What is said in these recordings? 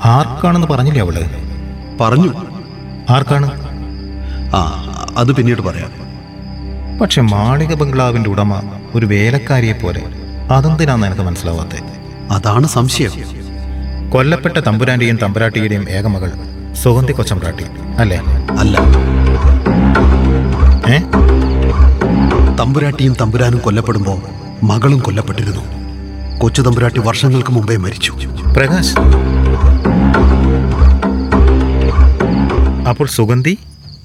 ആർക്കാണെന്ന് പറഞ്ഞില്ലേ അവള് പറഞ്ഞു ആർക്കാണ് ആ അത് പിന്നീട് പറയാം പക്ഷെ മാളിക ബംഗ്ലാവിന്റെ ഉടമ ഒരു വേലക്കാരിയെ പോലെ അതെന്തിനാന്ന് എനിക്ക് മനസ്സിലാവാത്തെ അതാണ് സംശയം കൊല്ലപ്പെട്ട തമ്പുരാന്റെയും തമ്പുരാട്ടിയുടെയും ഏകമകൾ സുഗന്ധി കൊച്ചമ്പ്രാട്ടി അല്ലേ അല്ല ഏ തമ്പുരാട്ടിയും തമ്പുരാനും കൊല്ലപ്പെടുമ്പോൾ മകളും കൊല്ലപ്പെട്ടിരുന്നു കൊച്ചു തമ്പുരാട്ടി വർഷങ്ങൾക്ക് മുമ്പേ മരിച്ചു പ്രകാശ് അപ്പോൾ സുഗന്ധി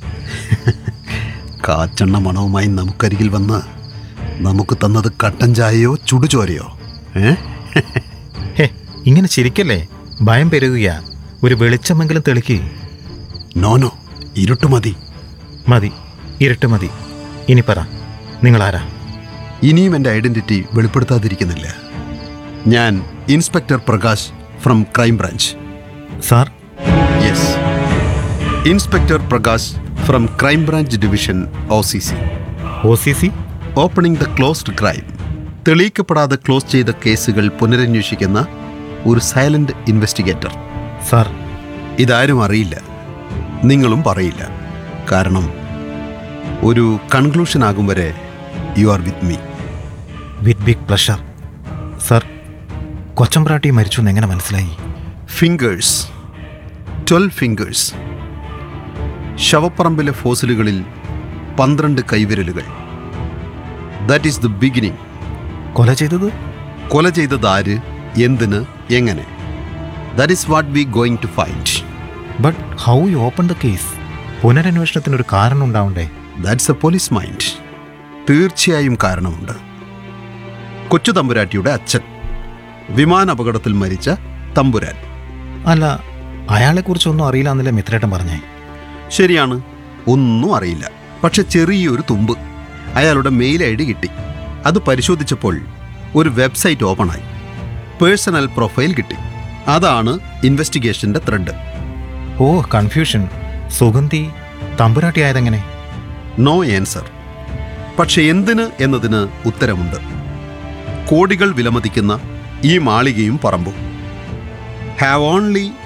കാച്ചെണ്ണ മണവുമായി നമുക്കരികിൽ വന്ന് നമുക്ക് തന്നത് കട്ടൻ ചായയോ ചുടുചോരയോ ഏ ഹേ ഇങ്ങനെ ചിരിക്കല്ലേ ഭയം പെരുകുകയാ ഒരു വെളിച്ചമെങ്കിലും തെളിക്ക് നോനോ ഇരുട്ട് മതി മതി ഇരുട്ട് മതി ഇനി പറ നിങ്ങൾ ആരാ ഇനിയും എൻ്റെ ഐഡന്റിറ്റി വെളിപ്പെടുത്താതിരിക്കുന്നില്ല ഞാൻ inspector Prakash from crime branch sir yes inspector Prakash from crime branch division O C C O C C opening the closed crime തെളിയിക്കപ്പെടാതെ ക്ലോസ് ചെയ്ത കേസുകൾ പുനരന്വേഷിക്കുന്ന ഒരു സൈലന്റ് ഇൻവെസ്റ്റിഗേറ്റർ സാർ ഇതാരും അറിയില്ല നിങ്ങളും പറയില്ല കാരണം ഒരു കൺക്ലൂഷൻ ആകും വരെ you are with me with big pleasure sir കൊച്ചമ്പ്രാട്ടി മരിച്ചു എന്ന് എങ്ങനെ മനസ്സിലായി ഫിംഗേഴ്സ് ട്വൽവ് ഫിംഗേഴ്സ് ശവപ്പറമ്പിലെ ഫോസിലുകളിൽ പന്ത്രണ്ട് കൈവിരലുകൾ ദാറ്റ് ഈസ് ദ ബിഗിനിങ് കൊല ചെയ്തത് കൊല ചെയ്തത് ആര് എന്തിന് എങ്ങനെ that is what we going to find but how you open the case പുനരന്വേഷണത്തിന് ഒരു കാരണം ഉണ്ടാവണ്ടേ ദാറ്റ്സ് എ പോലീസ് മൈൻഡ് തീർച്ചയായും കാരണമുണ്ട് കൊച്ചു തമ്പുരാട്ടിയുടെ അച്ഛൻ വിമാന അപകടത്തിൽ മരിച്ച തമ്പുരാൻ അല്ല അയാളെക്കുറിച്ചൊന്നും അറിയില്ല എന്നല്ലേ മിത്രേട്ടൻ പറഞ്ഞേ ശരിയാണ് ഒന്നും അറിയില്ല പക്ഷെ ചെറിയൊരു തുമ്പ് അയാളുടെ മെയിൽ ഐ ഡി കിട്ടി അത് പരിശോധിച്ചപ്പോൾ ഒരു വെബ്സൈറ്റ് ഓപ്പണായി പേഴ്സണൽ പ്രൊഫൈൽ കിട്ടി അതാണ് ഇൻവെസ്റ്റിഗേഷന്റെ ത്രെഡ് ഓ കൺഫ്യൂഷൻ സുഗന്ധി തമ്പുരാട്ടി ആയതെങ്ങനെ നോ ആൻസർ പക്ഷെ എന്തിന് എന്നതിന് ഉത്തരമുണ്ട് കോടികൾ വിലമതിക്കുന്ന ഈ മാളികയും പറമ്പും ഹാവ് ഓൺലി